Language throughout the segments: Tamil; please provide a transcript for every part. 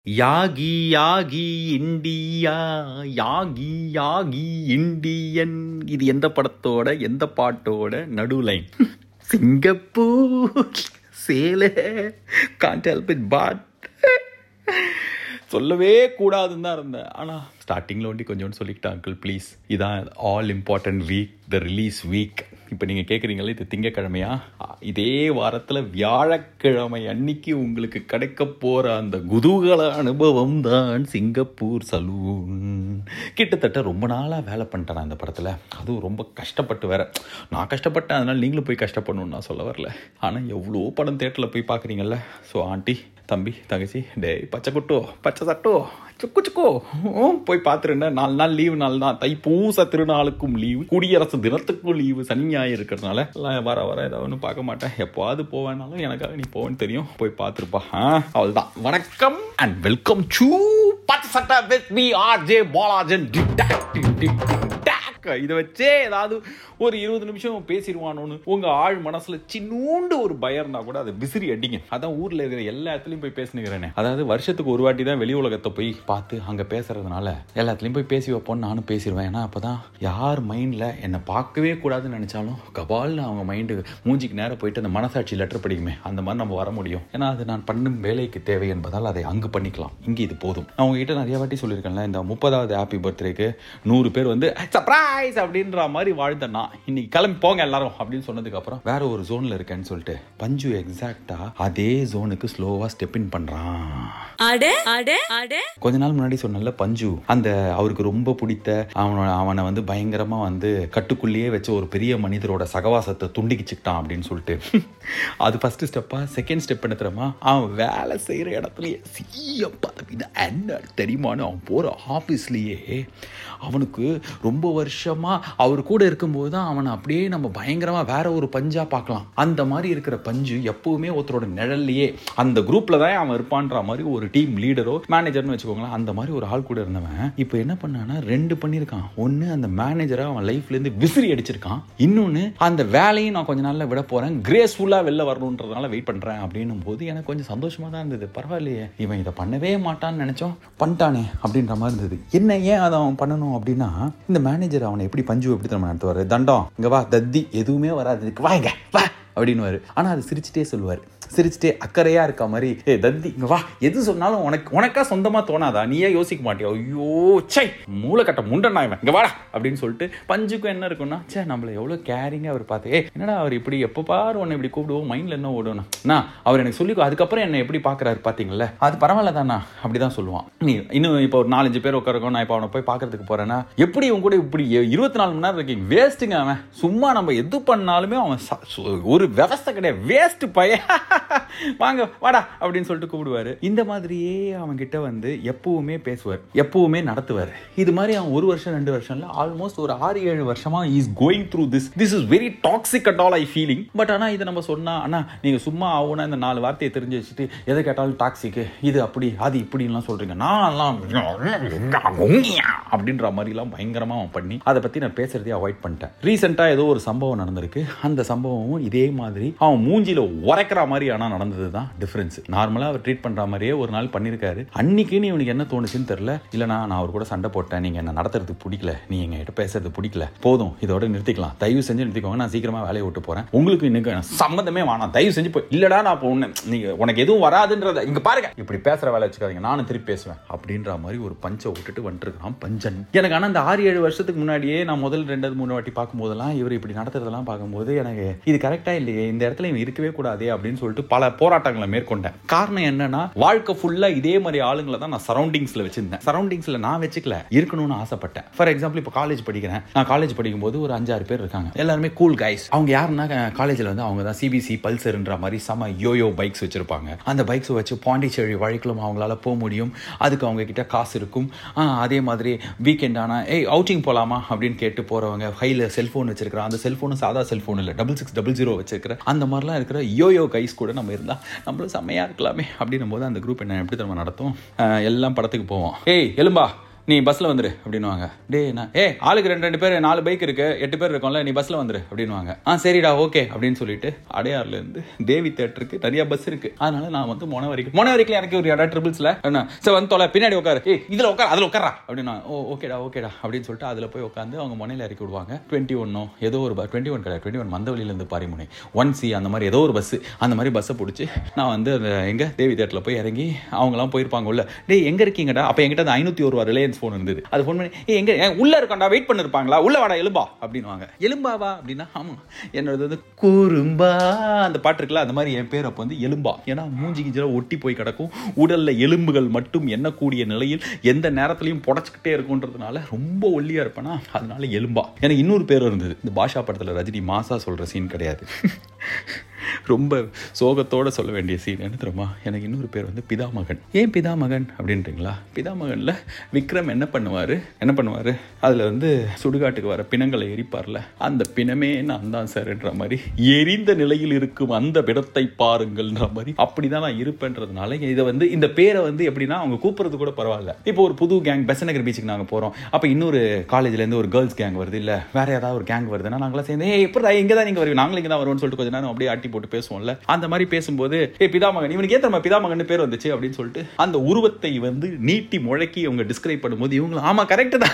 யாகி யாகி இண்டியா யாகி யாகி இண்டியன் இது எந்த படத்தோட எந்த பாட்டோட நடுலைன் சிங்கப்பூர் சேலை காண்ட் ஹெல்ப் இட் பட் சொல்லவே கூடாதுன்னு தான் இருந்தேன் ஆனால் ஸ்டார்டிங்கில் ஒண்டி கொஞ்சோண்டு சொல்லிக்கிட்டேன் அங்கிள் ப்ளீஸ் இதான் all important week the release week இப்போ நீங்கள் கேட்குறீங்களே இது திங்கக்கிழமையா இதே வாரத்தில் வியாழக்கிழமை அன்னைக்கு உங்களுக்கு கிடைக்க போகிற அந்த குதூகல அனுபவம் தான் சிங்கப்பூர் சலூன் கிட்டத்தட்ட ரொம்ப நாளாக வேலை பண்ணிட்டேன் நான் இந்த படத்தில் அதுவும் ரொம்ப கஷ்டப்பட்டு வேற நான் கஷ்டப்பட்டேன் அதனால் நீங்களும் போய் கஷ்டப்படணும்னு நான் சொல்ல வரல ஆனால் எவ்வளோ படம் தேட்டரில் போய் பார்க்குறீங்கல்ல ஸோ ஆண்டி தம்பி தங்கச்சி டேய் பச்சை குட்டோ பச்சை சட்டோ சுக்கு சுக்கோ போய் பார்த்துருந்தேன் நாலு நாள் லீவு நாள் தான் தைப்பூச திருநாளுக்கும் லீவு குடியரசு தினத்துக்கும் லீவு சனி ஞாயிறு இருக்கிறதுனால எல்லாம் வர வர ஏதாவது ஒன்று பார்க்க மாட்டேன் எப்போவாது போவேனாலும் எனக்காக நீ போவேன்னு தெரியும் போய் பார்த்துருப்பா அவள் தான் வணக்கம் அண்ட் வெல்கம் டு பச்சை சட்டை with me R J Balajan இதை வச்சே ஏதாவது ஒரு இருபது நிமிஷம் பேசிடுவானோன்னு உங்க ஆழ் மனசுல சின்னூண்டு ஒரு பயம் இருந்தா கூட அதை விசிறி அடிங்க அதான் ஊர்ல இருக்கிற எல்லா இடத்துலயும் போய் பேசினுக்கிறேனே அதாவது வருஷத்துக்கு ஒரு வாட்டி தான் வெளி உலகத்தை போய் பார்த்து அங்க பேசுறதுனால எல்லாத்துலயும் போய் பேசி வைப்போம்னு நானும் பேசிடுவேன் ஏன்னா அப்பதான் யார் மைண்ட்ல என்னை பார்க்கவே கூடாதுன்னு நினைச்சாலும் கபால்னு அவங்க மைண்டு மூஞ்சிக்கு நேரம் போயிட்டு அந்த மனசாட்சி லெட்டர் படிக்குமே அந்த மாதிரி நம்ம வர முடியும் ஏன்னா அது நான் பண்ணும் வேலைக்கு தேவை என்பதால் அதை அங்கு பண்ணிக்கலாம் இங்கே இது போதும் நான் உங்ககிட்ட நிறைய வாட்டி சொல்லியிருக்கேன்ல இந்த முப்பதாவது ஹாப்பி பர்த்டேக்கு நூறு பேர் வந்து சர்ப்ரைஸ் அப்படின்ற மாதிரி வாழ்ந்தேன்னா இன்னைக்கு கிளம்பி போங்க எல்லாரும் அப்படின்னு சொன்னதுக்கு அப்புறம் வேற ஒரு ஜோன்ல இருக்கேன்னு சொல்லிட்டு பஞ்சு எக்ஸாக்டா அதே ஜோனுக்கு ஸ்லோவா ஸ்டெப் இன் பண்றான் அட அட அட கொஞ்ச நாள் முன்னாடி சொன்னல பஞ்சு அந்த அவருக்கு ரொம்ப பிடித்த அவனோட அவனை வந்து பயங்கரமா வந்து கட்டுக்குள்ளேயே வச்ச ஒரு பெரிய மனிதரோட சகவாசத்தை துண்டிக்கிச்சுக்கிட்டான் அப்படின்னு சொல்லிட்டு அது ஃபர்ஸ்ட் ஸ்டெப்பா செகண்ட் ஸ்டெப் என்ன தெரியுமா அவன் வேலை செய்யற இடத்துலயே சிஎம் பதவி என்ன தெரியுமான்னு அவன் போற ஆஃபீஸ்லயே அவனுக்கு ரொம்ப வருஷமா அவர் கூட இருக்கும்போது தான் அவனை அப்படியே நம்ம பயங்கரமா வேற ஒரு பஞ்சா பார்க்கலாம் அந்த மாதிரி இருக்கிற பஞ்சு எப்பவுமே ஒருத்தரோட நிழல்லையே அந்த குரூப்ல தான் அவன் இருப்பான்ற மாதிரி ஒரு டீம் லீடரோ மேனேஜர்னு வச்சுக்கோங்களேன் அந்த மாதிரி ஒரு ஆள் கூட இருந்தவன் இப்போ என்ன பண்ணானா ரெண்டு பண்ணியிருக்கான் ஒன்று அந்த மேனேஜரை அவன் லைஃப்ல இருந்து விசிறி அடிச்சிருக்கான் இன்னொன்று அந்த வேலையும் நான் கொஞ்ச நாள்ல விட போறேன் கிரேஸ்ஃபுல்லாக வெளில வரணுன்றதுனால வெயிட் பண்றேன் அப்படின்னும் போது எனக்கு கொஞ்சம் சந்தோஷமா தான் இருந்தது பரவாயில்லையே இவன் இதை பண்ணவே மாட்டான்னு நினைச்சோம் பண்ணிட்டானே அப்படின்ற மாதிரி இருந்தது என்ன ஏன் அதை அவன் பண்ணணும் அப்படின்னா இந்த மேனேஜர் அவனை எப்படி பஞ்சு எப்படி நம்ம நடத்துவார் தண்டம் இங்க வா தத்தி எதுவுமே வராது இதுக்கு வா இங்க வா அப்படின்னுவாரு ஆனால் அது சிரிச்சுட்டே சொல்லுவார் சிரிச்சுட்டே அக்கறையா இருக்க மாதிரி ஏ தத்தி இங்க வா எது சொன்னாலும் உனக்கு உனக்கா சொந்தமா தோணாதா நீயே யோசிக்க மாட்டியா ஐயோ சை மூளைக்கட்ட முண்டனா இவன் இங்க வாடா அப்படின்னு சொல்லிட்டு பஞ்சுக்கும் என்ன இருக்கும்னா சே நம்மள எவ்வளோ கேரிங்கா அவர் பார்த்து ஏ என்னடா அவர் இப்படி எப்போ பாரு உன்னை இப்படி கூப்பிடுவோம் மைண்ட்ல என்ன ஓடணும் நான் அவர் எனக்கு சொல்லிக்கோ அதுக்கப்புறம் என்ன எப்படி பாக்குறாரு பாத்தீங்கல்ல அது பரவாயில்ல தானா அப்படிதான் சொல்லுவான் நீ இன்னும் இப்போ ஒரு நாலஞ்சு பேர் உட்காருக்கோம் நான் இப்போ அவனை போய் பார்க்கறதுக்கு போறேன்னா எப்படி இவன் கூட இப்படி இருபத்தி நாலு மணி நேரம் இருக்கீங்க வேஸ்ட்டுங்க அவன் சும்மா நம்ம எது பண்ணாலுமே அவன் ச- சு- ஒரு விவசாய கிடையாது வேஸ்ட் பையன் வாங்க வாடா அப்படின்னு சொல்லிட்டு கூப்பிடுவாரு இந்த மாதிரியே அவன் கிட்ட வந்து எப்பவுமே பேசுவார் எப்பவுமே நடத்துவார் இது மாதிரி அவன் ஒரு வருஷம் ரெண்டு வருஷம்ல ஆல்மோஸ்ட் ஒரு ஆறு ஏழு வருஷமா is going through this this is very toxic at all I feeling but ஆனா இதை நம்ம சொன்னா அண்ணா நீங்க சும்மா ஆகுனா இந்த நாலு வார்த்தையை தெரிஞ்சு வச்சுட்டு எதை கேட்டாலும் டாக்ஸிக்கு இது அப்படி அது இப்படின்லாம் சொல்றீங்க நான்லாம் அப்படின்ற மாதிரிலாம் பயங்கரமா அவன் பண்ணி அதை பத்தி நான் பேசுறதே அவாய்ட் பண்ணிட்டேன் ரீசெண்டா ஏதோ ஒரு சம்பவம் நடந்திருக்கு அந்த சம்பவமும் இதே மாதிரி அவன் மூஞ்சில உரைக்கிற மாதிரி ஆனா நடந்தது தான் டிஃபரன்ஸ் நார்மலா அவர் ட்ரீட் பண்ற மாதிரியே ஒரு நாள் பண்ணிருக்காரு அன்னைக்குன்னு இவனுக்கு என்ன தோணுச்சுன்னு தெரியல இல்லைனா நான் அவர் கூட சண்டை போட்டேன் நீங்க என்ன நடத்துறதுக்கு பிடிக்கல நீ எங்க கிட்ட பேசுறது பிடிக்கல போதும் இதோட நிறுத்திக்கலாம் தயவு செஞ்சு நிறுத்திக்கோங்க நான் சீக்கிரமா வேலையை விட்டு போறேன் உங்களுக்கு இன்னைக்கு எனக்கு சம்மந்தமே வேணாம் தயவு செஞ்சு போய் இல்லடா நான் இப்போ ஒண்ணு நீங்க உனக்கு எதுவும் வராதுன்றத இங்க பாருங்க இப்படி பேசுற வேலை வச்சுக்காதீங்க நானும் திருப்பி பேசுவேன் அப்படின்ற மாதிரி ஒரு பஞ்சை விட்டுட்டு வந்துருக்கான் பஞ்சன் எனக்கு ஆனா அந்த ஆறு ஏழு வருஷத்துக்கு முன்னாடியே நான் முதல் ரெண்டாவது மூணு வாட்டி பார்க்கும்போதெல்லாம் இவர் இப்படி நடத்துறதெல்லாம் பார்க்கும்போது எனக்கு இது கரெக்டா இல்லையே இந்த இடத்துல இவன் இருக்கவே கூடாதே அப்படின்னு சொல்லிட்டு பல போராட்டங்களை மேற்கொண்டேன் காரணம் என்னன்னா வாழ்க்கை ஃபுல்லா இதே மாதிரி ஆளுங்களை தான் நான் சரௌண்டிங்ஸ்ல வச்சிருந்தேன் சரௌண்டிங்ஸ்ல நான் வச்சுக்கல இருக்கணும்னு ஆசைப்பட்டேன் ஃபார் எக்ஸாம்பிள் இப்போ காலேஜ் படிக்கிறேன் நான் காலேஜ் படிக்கும்போது ஒரு அஞ்சாறு பேர் இருக்காங்க எல்லாருமே கூல் கைஸ் அவங்க யாருன்னா காலேஜில் வந்து அவங்க தான் சிபிசி பல்சர்ன்ற மாதிரி செம யோயோ பைக்ஸ் வச்சிருப்பாங்க அந்த பைக்ஸ் வச்சு பாண்டிச்சேரி வழிகளும் அவங்களால போக முடியும் அதுக்கு அவங்க கிட்ட காசு இருக்கும் ஆ, அதே மாதிரி வீக்கெண்ட் ஆனால் ஏய் அவுட்டிங் போகலாமா அப்படின்னு கேட்டு போகிறவங்க கையில் செல்ஃபோன் வச்சிருக்கிற அந்த செல்ஃபோனும் சாதா செல்ஃபோன் இல்லை டபுள் சிக்ஸ் டபுள் ஜீரோ வச்சிருக்கிற அந்த மாதிரிலாம் இருக்கிற யோயோ கைஸ் கூட நம்ம இருந்தால் நம்மளும் செம்மையாக இருக்கலாமே அப்படின்னும் போது அந்த குரூப் என்ன எப்படி நம்ம நடத்தும் ஆ, எல்லாம் படத்துக்கு போவோம் ஏய் எலும்பா நீ பஸ்ஸில் வந்துரு அப்படின்னுவாங்க டேய் நான் ஏ ஆளுக்கு ரெண்டு ரெண்டு பேர் நாலு பைக் இருக்கு எட்டு பேர் இருக்கோம்ல நீ பஸ்ஸில் வந்துரு அப்படின்னுவாங்க ஆ சரிடா ஓகே அப்படின்னு சொல்லிட்டு அடையாறுலேருந்து தேவி தேட்டருக்கு நிறைய பஸ் இருக்கு அதனால நான் வந்து மொன வரைக்கும் மொன வரைக்கும் எனக்கு ஒரு இடம் ட்ரிபிள்ஸில் என்ன சரி வந்து தொலை பின்னாடி உட்காரு ஏய் இதில் உட்கார் அதில் உட்காரா அப்படின்னா ஓ ஓகேடா ஓகேடா அப்படின்னு சொல்லிட்டு அதில் போய் உட்காந்து அவங்க முனையில் இறக்கி விடுவாங்க டுவெண்ட்டி ஒன்னோ ஏதோ ஒரு டுவெண்ட்டி ஒன் கிடையாது டுவெண்ட்டி ஒன் மந்தவழியிலேருந்து பாரிமுனை ஒன் சி அந்த மாதிரி ஏதோ ஒரு பஸ் அந்த மாதிரி பஸ்ஸை பிடிச்சி நான் வந்து அந்த எங்க தேவி தேட்டரில் போய் இறங்கி அவங்கலாம் போயிருப்பாங்க உள்ள டேய் எங்க இருக்கீங்கடா அப்போ என்கிட்ட அந்த ஐநூற்றி ஒரு ரூபா ரிலையன்ஸ் ஃபோன் இருந்தது அது ஃபோன் பண்ணி ஏய் எங்க ஏன் உள்ள இருக்கோண்டா வெயிட் பண்ணிருப்பாங்களா உள்ள வாடா எலும்பா அப்படின்னுவாங்க எலும்பாவா அப்படின்னா ஆமா என்னோடது வந்து குறும்பா அந்த பாட்டு இருக்குல்ல அந்த மாதிரி என் பேர் அப்போ வந்து எலும்பா ஏன்னா மூஞ்சி கிஞ்சில ஒட்டி போய் கிடக்கும் உடல்ல எலும்புகள் மட்டும் எண்ணக்கூடிய நிலையில் எந்த நேரத்துலையும் புடச்சிக்கிட்டே இருக்குன்றதுனால ரொம்ப ஒல்லியா இருப்பேனா அதனால எலும்பா எனக்கு இன்னொரு பேர் இருந்தது இந்த பாஷா படத்துல ரஜினி மாசா சொல்ற சீன் கிடையாது ரொம்ப சோகத்தோட சொல்ல வேண்டிய சீன் என்ன தெரியுமா எனக்கு இன்னொரு பேர் வந்து பிதாமகன் ஏன் பிதாமகன் அப்படின்றீங்களா பிதாமகன்ல விக்ரம் என்ன பண்ணுவாரு என்ன பண்ணுவாரு அதுல வந்து சுடுகாட்டுக்கு வர பிணங்களை எரிப்பார்ல அந்த பிணமே நான் தான் சார்ன்ற மாதிரி எரிந்த நிலையில் இருக்கும் அந்த பிணத்தை பாருங்கள்ன்ற மாதிரி அப்படிதான் நான் இருப்பேன்றதுனால இதை வந்து இந்த பேரை வந்து எப்படின்னா அவங்க கூப்பிடுறது கூட பரவாயில்ல இப்போ ஒரு புது கேங் பெசநகர் பீச்சுக்கு நாங்க போறோம் அப்ப இன்னொரு காலேஜ்ல இருந்து ஒரு கேர்ள்ஸ் கேங் வருது இல்ல வேற ஏதாவது ஒரு கேங் வருதுன்னா நாங்களாம் சேர்ந்து ஏ எப்படி இங்க தான் நீங்க வருவீங்க நாங்களும் இங்க தான் வருவோம்னு சொல்லிட்டு கொஞ்ச நேரம் அப்படியே அட்டி போட்டு பேசுவோம்ல அந்த மாதிரி பேசும்போது ஏ பிதாமகன் இவனுக்கு ஏன் தெரியுமா பிதாமகன் பேர் வந்துச்சு அப்படின்னு சொல்லிட்டு அந்த உருவத்தை வந்து நீட்டி முழக்கி அவங்க டிஸ்கிரைப் பண்ணும்போது இவங்களும் ஆமா கரெக்ட் தான்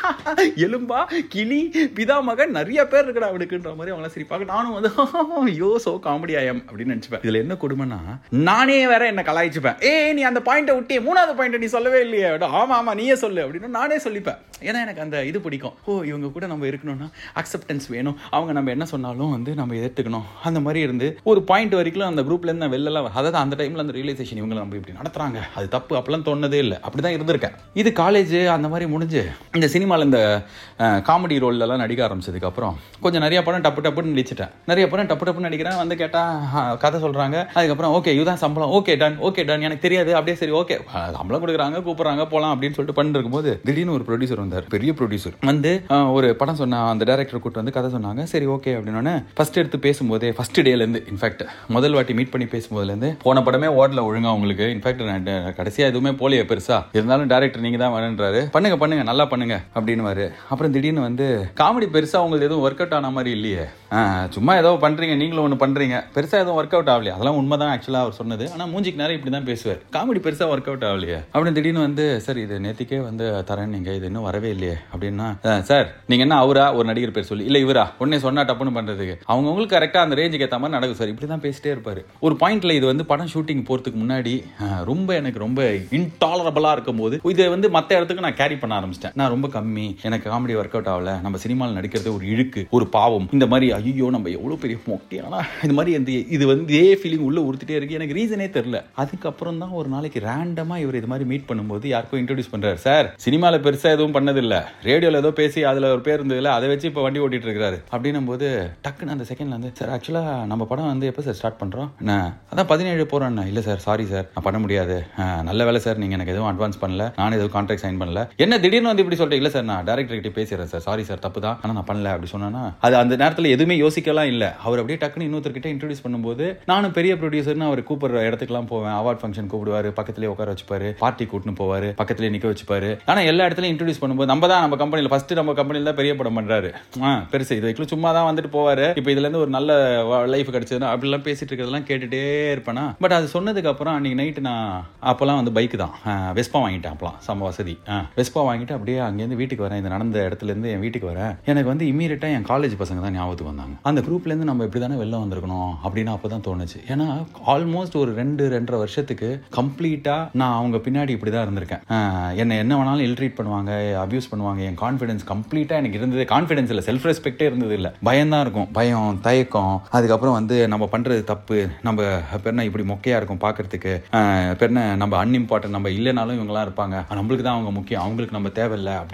எலும்பா கிளி பிதாமகன் நிறைய பேர் இருக்கடா அவனுக்குன்ற மாதிரி அவங்கள சிரிப்பாங்க நானும் வந்து ஐயோ சோ காமெடி ஆயம் அப்படின்னு நினைச்சுப்பேன் இதுல என்ன கொடுமைன்னா நானே வேற என்ன கலாய்ச்சுப்பேன் ஏ நீ அந்த பாயிண்ட்டை விட்டே மூணாவது பாயிண்ட் நீ சொல்லவே இல்லையே அட, ஆமா ஆமா நீயே சொல்லு அப்படின்னு நானே சொல்லிப்பேன் ஏன்னா எனக்கு அந்த இது பிடிக்கும் ஓ இவங்க கூட நம்ம இருக்கணும்னா அக்செப்டன்ஸ் வேணும் அவங்க நம்ம என்ன சொன்னாலும் வந்து நம்ம ஏற்றுக்கணும் அந்த மாதிரி இருந்து ஒரு பாயிண்ட் வரைக்கும் அந்த குரூப்ல இருந்து நான் வெளில வ- அதாவது அந்த டைம்ல அந்த ரியலைசேஷன் இவங்க நம்ம இப்படி நடத்துறாங்க அது தப்பு அப்பெல்லாம் தோணுனதே இல்லை அப்படிதான் இருந்திருக்கேன் இது காலேஜ் அந்த மாதிரி முடிஞ்சு இந்த சினிமாவில் இந்த காமெடி ரோல்லலாம் நடிக்க ஆரம்பிச்சதுக்கு அப்புறம் கொஞ்சம் நிறைய படம் டப்பு டப்புன்னு நடிச்சிட்டேன் நிறைய படம் டப்பு டப்புன்னு நடிக்கிறேன் வந்து கேட்டா ஆ, கதை சொல்றாங்க அதுக்கப்புறம் ஓகே இதுதான் சம்பளம் ஓகே டன் ஓகே டன் எனக்கு தெரியாது அப்படியே சரி ஓகே சம்பளம் கொடுக்குறாங்க கூப்பிடுறாங்க போலாம் அப்படின்னு சொல்லிட்டு பண்ணிட்டு இருக்கும்போது திடீர்னு ஒரு ப்ரொடியூசர் வந்தார் பெரிய ப்ரொடியூசர் வந்து ஆ, ஒரு படம் சொன்ன அந்த டேரக்டர் கூட்டு வந்து கதை சொன்னாங்க சரி ஓகே அப்படின்னோடனே ஃபர்ஸ்ட் எடுத்து பேசும்போதே ஃபர்ஸ்ட் டேலேருந்து இன்ஃபேக்ட் முதல் வாட்டி மீட் பண்ணி பேசும்போதுலேருந்து போன படமே ஓடல ஒழுங்கா உங்களுக்கு இன்ஃபேக்ட் நான் ட- கடைசியா எதுவுமே போலியே பெருசா இருந்தாலும் டேரக்டர் நீங்க தான் வரேன்றாரு பண்ணுங்க பண்ணுங்க நல்லா பண்ணுங்க அப்படின்னு அப்புறம் திடீர்னு வந்து காமெடி பெருசா உங்களுக்கு எதுவும் ஒர்க் அவுட் ஆன மாதிரி இல்லையே ஆ, சும்மா ஏதோ பண்றீங்க நீங்களும் ஒன்று பண்றீங்க பெருசா எதுவும் ஒர்க் அவுட் ஆகலையா அதெல்லாம் உண்மைதான் ஆக்சுவலா அவர் சொன்னது ஆனா மூஞ்சிக்கு நேரம் இப்படி தான் பேசுவார் காமெடி பெருசா ஒர்க் அவுட் ஆகலையே அப்படின்னு திடீர்னு வந்து சார் இது நேத்திக்கே வந்து தரேன் நீங்க இது இன்னும் வரவே இல்லையே அப்படின்னா "ஆ, சார் நீங்க என்ன அவரா ஒரு நடிகர் பேர் சொல்லி இல்ல இவரா உடனே சொன்னா டப்புன்னு பண்றதுக்கு அவங்கவுங்களுக்கு கரெக்டா அந்த ரேஞ்சுக்கு ஏற்ற மாதிரி நடக்கும் சார் இப்படி தான் பேசிட்டே இருப்பாரு ஒரு பாயிண்ட்ல இது வந்து படம் ஷூட்டிங் போறதுக்கு முன்னாடி ஆ, ரொம்ப எனக்கு ரொம்ப இன்டாலரபிளா இருக்கும் போது இதை வந்து மத்த இடத்துக்கு நான் கேரி பண்ண ஆரம்பிச்சிட்டேன் நான் ரொம்ப கம்மி எனக்கு காமெடி ஒர்க் அவுட் ஆகல நம்ம சினிமாவில் நடிக்கிறது ஒரு இழுக்கு ஒரு பாவம் இந்த மாதிரி ஐயோ நம்ம எவ்வளவு பெரிய மொக்கையானா இந்த மாதிரி இந்த இது வந்து இதே ஃபீலிங் உள்ள உறுத்திட்டே இருக்கு எனக்கு ரீசனே தெரியல அதுக்கப்புறம் தான் ஒரு நாளைக்கு ரேண்டமா இவர் இது மாதிரி மீட் பண்ணும்போது யாருக்கும் இன்ட்ரோடியூஸ் பண்றாரு சார் சினிமாவில் பெருசா எதுவும் பண்ணதில்ல ரேடியோல ஏதோ பேசி அதுல ஒரு பேர் இருந்ததுல அதை வச்சு இப்போ வண்டி ஓட்டிட்டு இருக்காரு அப்படின்னும் போது டக்குன்னு அந்த செகண்ட்ல வந்து சார் ஆக்சுவலா நம்ம படம் வந்து எப்போ சார் ஸ்டார்ட் பண்றோம் நான் அதான் பதினேழு போறேன் இல்ல சார் சாரி சார் நான் பண்ண முடியாது அஹ், நல்ல வேலை சார் நீங்க எனக்கு எதுவும் அட்வான்ஸ் பண்ணல நானும் எதுவும் கான்ட்ராக்ட் சைன் பண்ணல என்ன திடீர்னு வந்து இப்படி சொல்றீங்க இல்ல சார் நான் டேரக்டர் கிட்ட பேசுறேன் சார் சாரி சார் தப்பு தான் ஆனா நான் பண்ணல அப்படி சொன்னா அது அந்த நேரத்துல எதுவுமே யோசிக்கலாம் இல்ல அவர் அப்படியே டக்குன்னு இன்னொருத்தர்கிட்ட இன்ட்ரோடியூஸ் பண்ணும்போது நானும் பெரிய ப்ரொடியூசர்னு அவர் கூப்பிடுற இடத்துக்குலாம் போவேன் அவார்ட் ஃபங்க்ஷன் கூப்பிடுவாரு பக்கத்துலேயே உட்கார வச்சுப்பாரு பார்ட்டி கூட்டின்னு போவாரு பக்கத்துலேயே நிக்க வச்சுப்பாரு ஆனா எல்லா இடத்துலயும் இன்ட்ரோடியூஸ் பண்ணும்போது நம்ம தான் நம்ம கம்பெனியில் ஃபர்ஸ்ட் நம்ம கம்பெனியில் தான் பெரிய படம் பண்றாரு ஆ பெருசு இது வரைக்கும் சும்மா தான் வந்துட்டு போவாரு இப்போ இதுல இருந்து ஒரு நல்ல லைஃப் கிடைச்சதுன்னா அப்படிலாம் பேசிட்டு இருக்கிறதெல்லாம் கேட்டுட்டே இருப்பேனா பட் அது சொன்னதுக்கு அப்புறம் அன்னைக்கு நைட்டு நான் அப்போல்லாம் வந்து பைக் தான் வெஸ்பா வாங்கிட்டேன் அப்பலாம் செம்ம வசதி வெஸ்பா வாங்கிட்டு அப்படியே அங்கேருந்து வீட்டுக்கு வரேன் இந்த நடந்த இடத்துல இருந்து என் வீட்டுக்கு வரேன் எனக்கு வந்து இமீடியட்டா என் காலேஜ் பசங்க தான் ஞாபகத்துக்கு வந்தாங்க அந்த குரூப்ல இருந்து நம்ம இப்படி தானே வெளில வந்திருக்கணும் அப்படின்னு அப்பதான் தோணுச்சு ஏன்னா ஆல்மோஸ்ட் ஒரு ரெண்டு ரெண்டரை வருஷத்துக்கு கம்ப்ளீட்டா நான் அவங்க பின்னாடி இப்படி தான் இருந்திருக்கேன் ஆஹ் என்னை என்ன வேணாலும் இல்ட்ரீட் பண்ணுவாங்க அபியூஸ் பண்ணுவாங்க என் கான்ஃபிடன்ஸ் கம்ப்ளீட்டா எனக்கு இருந்தது கான்ஃபிடன்ஸ் இல்லை செல்ஃப் ரெஸ்பெக்டே இருந்தது இல்லை பயம் தான் இருக்கும் பயம் தயக்கம் அதுக்கப்புறம் வந்து நம்ம பண்றது தப்பு நம்ம பெருனா இப்படி மொக்கையா இருக்கும் பார்க்கறதுக்கு பெருன நம்ம அன்இம்பார்ட்டன்ட் நம்ம இல்லைனாலும் இவங்கலாம் இருப்பாங்க நம்மளுக்கு தான் அவங்க முக்கியம் அவங்களுக்கு நம்ம தேவையில்லை அப்படின்ற மாதிரி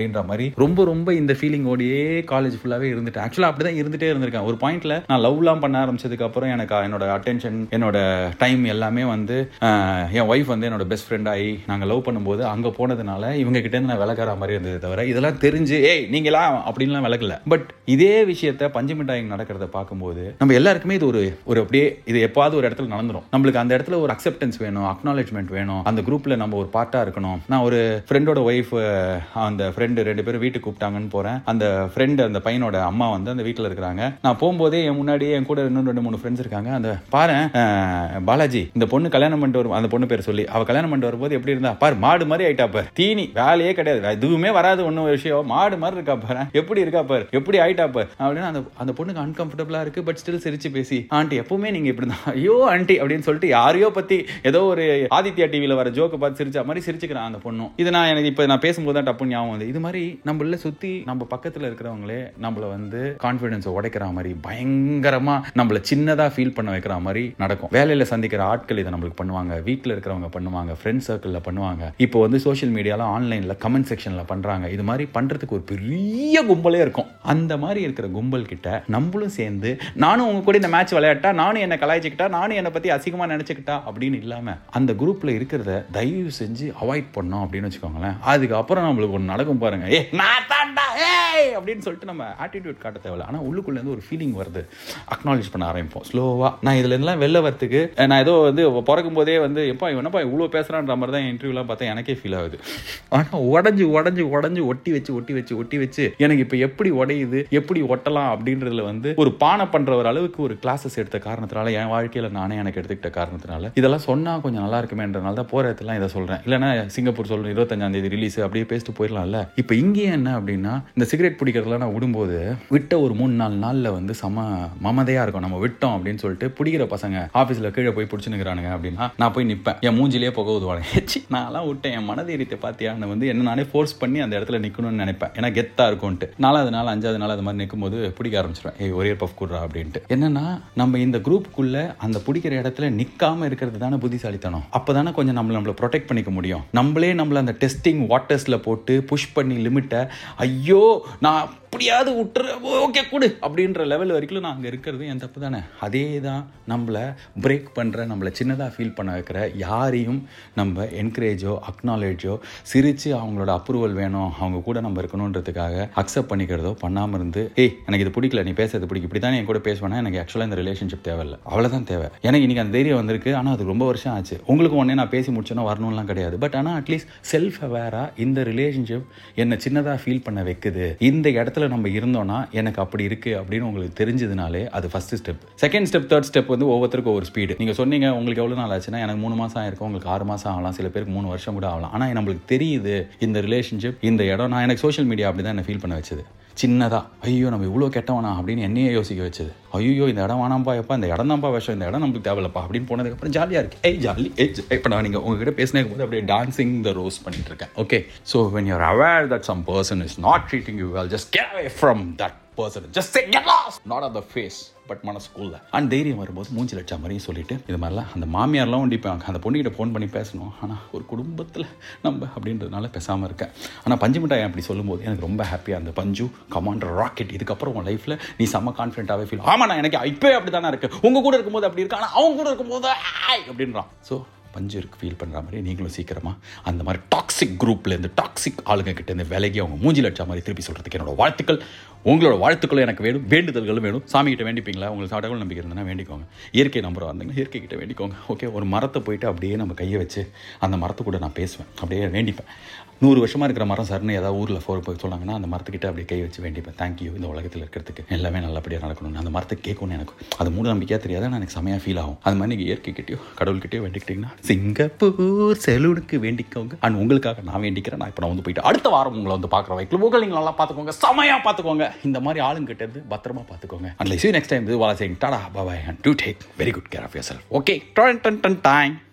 மாதிரி ரொம்ப ரொம்ப இந்த ஃபீலிங் ஓடியே காலேஜ் ஃபுல்லாவே இருந்துட்டேன் ஆக்சுவலாக அப்படி தான் இருந்துட்டே இருந்திருக்கேன் ஒரு பாயிண்ட்ல நான் லவ்லாம் பண்ண ஆரம்பிச்சதுக்கு அப்புறம் எனக்கு என்னோட அட்டென்ஷன் என்னோட டைம் எல்லாமே வந்து ஆஹ், என் ஒய்ஃப் வந்து என்னோட பெஸ்ட் ஃப்ரெண்ட் ஆகி நாங்கள் லவ் பண்ணும்போது அங்கே போனதுனால இவங்க கிட்ட இருந்து நான் விலகார மாதிரி இருந்தது தவிர இதெல்லாம் தெரிஞ்சு ஏய் நீங்களா அப்படின்லாம் விலகல பட் இதே விஷயத்த பஞ்சு மிட்டாய் நடக்கிறத பார்க்கும்போது நம்ம எல்லாருக்குமே இது ஒரு ஒரு அப்படியே இது எப்பாவது ஒரு இடத்துல நடந்துரும் நம்மளுக்கு அந்த இடத்துல ஒரு அக்செப்டன்ஸ் வேணும் அக்னாலேஜ்மெண்ட் வேணும் அந்த குரூப்ல நம்ம ஒரு பார்ட்டா இருக்கணும் நான் ஒரு ஃப்ரெண்டோட ஒய்ஃப் அந்த ஃப்ரெண்டு ரெண்டு பேரும் வீட்டுக்கு கூப்பிட்டாங்கன்னு போறேன் அந்த ஃப்ரெண்டு அந்த பையனோட அம்மா வந்து அந்த வீட்டில் இருக்கிறாங்க நான் போகும்போதே என் முன்னாடியே என் கூட இன்னும் ரெண்டு மூணு ஃப்ரெண்ட்ஸ் இருக்காங்க அந்த பாரு பாலாஜி இந்த பொண்ணு கல்யாணம் பண்ணிட்டு வரும் அந்த பொண்ணு பேர் சொல்லி அவ கல்யாணம் பண்ணிட்டு வரும்போது எப்படி இருந்தா பாரு மாடு மாதிரி ஆயிட்டா பாரு தீனி வேலையே கிடையாது எதுவுமே வராது ஒன்றும் விஷயம் மாடு மாதிரி இருக்கா பாரு எப்படி இருக்கா பாரு எப்படி ஆயிட்டா பாரு அப்படின்னு அந்த அந்த பொண்ணுக்கு அன்கம்ஃபர்டபுளா இருக்கு பட் ஸ்டில் சிரிச்சு பேசி ஆண்டி எப்பவுமே நீங்க இப்படி தான் ஐயோ ஆண்டி அப்படின்னு சொல்லிட்டு யாரையோ பத்தி ஏதோ ஒரு ஆதித்யா டிவில வர ஜோக்கை பார்த்து சிரிச்சா மாதிரி சிரிச்சுக்கிறான் அந்த பொண்ணும் இது நான் எனக்கு இப்போ நான் பேசும்போது தான் டப்பு ஞாபகம் வந்து இது மாதிரி நம்மள சுத்தி நம்ம பக்கத்துல இருக்கிறவங்களே நம்மள வந்து கான்ஃபிடன்ஸை உடைக்கிற மாதிரி பயங்கரமா நம்மள சின்னதா ஃபீல் பண்ண வைக்கிற மாதிரி நடக்கும் வேலையில சந்திக்கிற ஆட்கள் இதை நம்மளுக்கு பண்ணுவாங்க வீட்டில் இருக்கிறவங்க பண்ணுவாங்க ஃப்ரெண்ட்ஸ் சர்க்கிளில் பண்ணுவாங்க இப்போ வந்து சோஷியல் மீடியால ஆன்லைன்ல கமெண்ட் செக்ஷன்ல பண்றாங்க இது மாதிரி பண்றதுக்கு ஒரு பெரிய கும்பலே இருக்கும் அந்த மாதிரி இருக்கிற கும்பல் கிட்ட நம்மளும் சேர்ந்து நானும் உங்க கூட இந்த மேட்ச் விளையாட்டா நானும் என்ன கலாய்ச்சிக்கிட்டா நானும் என்னை பத்தி அசிங்கமா நினைச்சுக்கிட்டா அப்படின்னு இல்லாம அந்த குரூப்ல இருக்கிறத தயவு செஞ்சு அவாய்ட் பண்ணோம் அப்படின்னு வச்சுக்கோங்களேன் அதுக்கப்புறம் நம்மளுக்கு ஒன்று நடக்கும் பாருங்க ஏ நான் தாண்டா ஏய் அப்படின்னு சொல்லிட்டு நம்ம ஆட்டிடியூட் காட்ட தேவையில்ல ஆனால் உள்ளுக்குள்ள இருந்து ஒரு ஃபீலிங் வருது அக்னாலேஜ் பண்ண ஆரம்பிப்போம் ஸ்லோவா நான் இதுல இருந்தெல்லாம் வெளில வரத்துக்கு அஹ், நான் ஏதோ வந்து பிறக்கும் போதே வந்து எப்பா இவனப்பா இவ்வளோ பேசுறான்ற மாதிரி தான் இன்டர்வியூலாம் பார்த்தா எனக்கே ஃபீல் ஆகுது ஆனால் உடஞ்சு உடஞ்சு உடஞ்சு ஒட்டி வச்சு ஒட்டி வச்சு ஒட்டி வச்சு எனக்கு இப்போ எப்படி உடையுது எப்படி ஒட்டலாம் அப்படின்றதுல வந்து ஒரு பானை பண்ற ஒரு அளவுக்கு ஒரு கிளாஸஸ் எடுத்த காரணத்தினால என் வாழ்க்கையில நானே எனக்கு எடுத்துக்கிட்ட காரணத்தினால இதெல்லாம் சொன்னா கொஞ்சம் நல்லா இருக்குமேன்றனால தான் போற இடத்துல இதை சொல்றேன் இல்லைன்னா சிங்கப்பூர் சொல்லணும் இருபத்தஞ்சாம் தேதி ரிலீஸ் அப்படியே பேசிட்டு போயிடலாம்ல இப்போ இங்கேயும் என்ன அப்படின்னா இந்த சிகரெட் பிடிக்கிறதுலாம் நான் விடும்போது விட்ட ஒரு மூணு நாலு நாள்ல வந்து சம மமதையா இருக்கும் நம்ம விட்டோம் அப்படின்னு சொல்லிட்டு பிடிக்கிற பசங்க ஆஃபீஸில் கீழே போய் பிடிச்சினுக்கிறானுங்க அப்படின்னா நான் போய் நிற்பேன் என் மூஞ்சிலே புக ஊதுவாங்க சி நான்லாம் விட்டேன் என் மனதைரியத்தை பார்த்தியான்னு வந்து என்ன நானே ஃபோர்ஸ் பண்ணி அந்த இடத்துல நிற்கணும்னு நினைப்பேன் ஏன்னா கெத்தாக இருக்கும்ட்டு நாலாவது நாள் அஞ்சாவது நாள் அது மாதிரி நிற்கும்போது பிடிக்க ஆரம்பிச்சிருவேன் ஏய் ஒரே பஃப் குடுறா அப்படின்ட்டு என்னன்னா நம்ம இந்த குரூப்புக்குள்ள அந்த பிடிக்கிற இடத்துல நிற்காம இருக்கிறது தானே புத்திசாலித்தனம் அப்போ தானே கொஞ்சம் நம்மளை நம்மளை ப்ரொடெக்ட் பண்ணிக்க முடியும் நம்மளே நம்மளை அந்த டெஸ்டிங் வாட்டர்ஸில் போட்டு புஷ் பண்ணி லிமிட்டை ஐயோ நான் அப்படியாவது விட்டுரு ஓகே கொடு அப்படின்ற லெவல் வரைக்கும் நான் அங்கே இருக்கிறது என் தப்பு தானே அதே தான் நம்மளை பிரேக் பண்ணுற நம்மளை சின்னதாக ஃபீல் பண்ண வைக்கிற யாரையும் நம்ம என்கரேஜோ அக்னாலேஜோ சிரித்து அவங்களோட அப்ரூவல் வேணும் அவங்க கூட நம்ம இருக்கணுன்றதுக்காக அக்செப்ட் பண்ணிக்கிறதோ பண்ணாமல் இருந்து ஏய் எனக்கு இது பிடிக்கல நீ பேசுறது பிடிக்கும் இப்படி தானே என் கூட பேசுவேன்னா எனக்கு ஆக்சுவலாக இந்த ரிலேஷன்ஷிப் தேவையில்லை அவ்வளோதான் தேவை எனக்கு இன்னைக்கு அந்த தைரியம் வந்திருக்கு ஆனால் அது ரொம்ப வருஷம் ஆச்சு உங்களுக்கு உடனே நான் பேசி முடிச்சோன்னா வரணும்லாம் கிடையாது பட் ஆனால் அட்லீஸ்ட் செல்ஃப் அவேராக இந்த ரிலேஷன்ஷிப் என்னை சின்னதாக ஃபீல் பண்ண வைக்குது இந்த இடத்துல நம்ம இருந்தோம்னா எனக்கு அப்படி இருக்கு அப்படின்னு உங்களுக்கு தெரிஞ்சதுனாலே அது first step second step third step வந்து ஒவ்வொருத்தருக்கும் ஒவ்வொரு ஸ்பீடு நீங்கள் சொன்னீங்க உங்களுக்கு எவ்வளோ நாள் ஆச்சுன்னா எனக்கு மூணு மாதம் ஆயிருக்கும் உங்களுக்கு ஆறு மாதம் ஆகலாம் சில பேருக்கு மூணு வருஷம் கூட ஆகலாம் ஆனால் நம்மளுக்கு தெரியுது இந்த ரிலேஷன்ஷிப் இந்த இடம் நான் எனக்கு சோஷியல் மீடியா அப்படி தான் என்ன ஃபீல் பண்ண வச்சது சின்னதா ஐயோ நம்ம இவ்வளோ கெட்டவனா அப்படின்னு என்னையே யோசிக்க வச்சது ஐயோ இந்த இடம் வேணாம்ப்பா எப்பா இந்த இடம் தான்ப்பா விஷயம் இந்த இடம் நம்மளுக்கு தேவையில்லப்பா அப்படின்னு போனதுக்கப்புறம் ஜாலியாக இருக்கு ஏய் ஜாலி ஏய் இப்போ நான் நீங்கள் உங்ககிட்ட பேசினே போது அப்படியே டான்சிங் த ரோஸ் பண்ணிட்டு இருக்கேன் okay so when your aware that some person is not treating you well just get away from that person just say get lost not on the face but மனசுக்குள்ள அண்ட் தைரியம் வரும்போது மூஞ்சி லட்சம் மாதிரியும் சொல்லிட்டு இது மாதிரிலாம் அந்த மாமியார்லாம் ஒண்டிப்பாங்க அந்த பொண்ணுகிட்ட ஃபோன் பண்ணி பேசணும் ஆனால் ஒரு குடும்பத்தில் நம்ம அப்படின்றதுனால பேசாமல் இருக்கேன் ஆனால் பஞ்சு மிட்டாய் அப்படி சொல்லும்போது எனக்கு ரொம்ப ஹாப்பியாக அந்த பஞ்சு கமாண்டர் ராக்கெட் இதுக்கப்புறம் உன் லைஃப்பில் நீ செம்ம கான்ஃபிடென்ட்டாகவே ஃபீல் ஆமாம் நான் எனக்கு இப்போவே அப்படி தானே இருக்கு உங்கள் கூட இருக்கும்போது அப்படி இருக்கு ஆனால் அவங்க கூட இருக்கும்போது ஆய் அப்படின்றான் ஸோ பஞ்சு இருக்கு ஃபீல் பண்ணுற மாதிரி நீங்களும் சீக்கிரமாக அந்த மாதிரி டாக்ஸிக் குரூப்லேருந்து டாக்ஸிக் ஆளுங்க கிட்ட இருந்து விலகி அவங்க மூஞ்சி லட்சா மாதிரி திருப்பி சொல்கிறதுக்கு என்னோட வாழ்த்துக்கள் உங்களோட வாழ்த்துக்களும் எனக்கு வேணும் வேண்டுதல்களும் வேணும் சாமி கிட்ட வேண்டிப்பீங்களா உங்களுக்கு கடவுள் நம்பிக்கை இருந்ததுன்னா வேண்டிக்கோங்க இயற்கை நம்புறோம் வந்தீங்கன்னா இயற்கை கிட்ட வேண்டிக்கோங்க ஓகே ஒரு மரத்தை போயிட்டு அப்படியே நம்ம கையை வச்சு அந்த மரத்தை கூட நான் பேசுவேன் அப்படியே வேண்டிப்பேன் நூறு வருஷமாக இருக்கிற மரம் சர்னு ஏதாவது ஊரில் ஃபோர் போய் சொன்னாங்கன்னா அந்த மரத்துக்கிட்ட அப்படியே கை வச்சு வேண்டிப்பேன் தேங்க்யூ இந்த உலகத்தில் இருக்கிறதுக்கு எல்லாமே நல்லபடியாக நடக்கணும் அந்த மரத்தை கேட்கணும் எனக்கு அது மூட நம்பிக்கையாக தெரியாது ஆனால் எனக்கு செமையாக ஃபீல் ஆகும் அது மாதிரி நீங்கள் இயற்கைக்கிட்டயோ கடவுள்கிட்டயோ வேண்டிக்கிட்டிங்கன்னா சிங்கப்பூர் செலூனுக்கு வேண்டிக்கோங்க அண்ட் உங்களுக்காக நான் வேண்டிக்கிறேன் நான் இப்போ நான் வந்து போயிட்டு அடுத்த வாரம் உங்களை வந்து பார்க்குற வைக்கல உங்களை நீங்கள் நல்லா பார்த்துக்கோங்க செமையாக பார்த்துக்கோங்க இந்த மாதிரி ஆளுங்கிட்ட இருந்து பத்திரமா பார்த்துக்கோங்க அண்ட் லைக் நெக்ஸ்ட் டைம் இது வாழ saying tata bye bye and to take very good care of your self okay done done done time